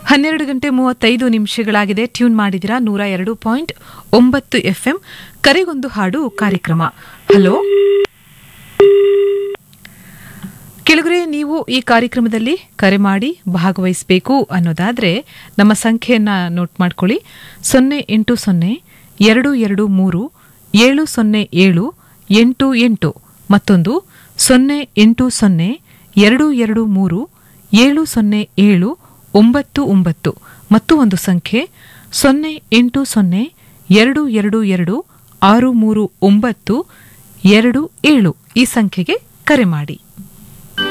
ಹನ್ನೆರಡು ಗಂಟೆ ಮೂವತ್ತೈದು ನಿಮಿಷಗಳಾಗಿದೆ ಟ್ಯೂನ್ ಮಾಡಿದಿರಾ ನೂರ ಎರಡು ಪಾಯಿಂಟ್ ಒಂಬತ್ತು ಎಫ್ಎಂ ಕರೆಗೊಂದು ಹಾಡು ಕಾರ್ಯಕ್ರಮ ಹಲೋ ಕೆಳಗರೆ ನೀವು ಈ ಕಾರ್ಯಕ್ರಮದಲ್ಲಿ ಕರೆ ಮಾಡಿ ಭಾಗವಹಿಸಬೇಕು ಅನ್ನೋದಾದ್ರೆ ನಮ್ಮ ಸಂಖ್ಯೆಯನ್ನ ನೋಟ್ ಮಾಡ್ಕೊಳ್ಳಿ ಸೊನ್ನೆ ಎಂಟು ಸೊನ್ನೆ ಎರಡು ಎರಡು ಮೂರು ಏಳು ಸೊನ್ನೆ ಏಳು ಎಂಟು ಎಂಟು ಮತ್ತೊಂದು ಸೊನ್ನೆ ಎಂಟು ಸೊನ್ನೆ ಎರಡು ಎರಡು ಮೂರು ಏಳು ಸೊನ್ನೆ ಏಳು ಒಂಬತ್ತು ಒಂಬತ್ತು ಮತ್ತು ಒಂದು ಸಂಖ್ಯೆ ಸೊನ್ನೆ ಎಂಟು ಸೊನ್ನೆ ಎರಡು ಎರಡು ಎರಡು ಆರು ಮೂರು ಒಂಬತ್ತು ಎರಡು ಏಳು ಈ ಸಂಖ್ಯೆಗೆ ಕರೆ ಮಾಡಿ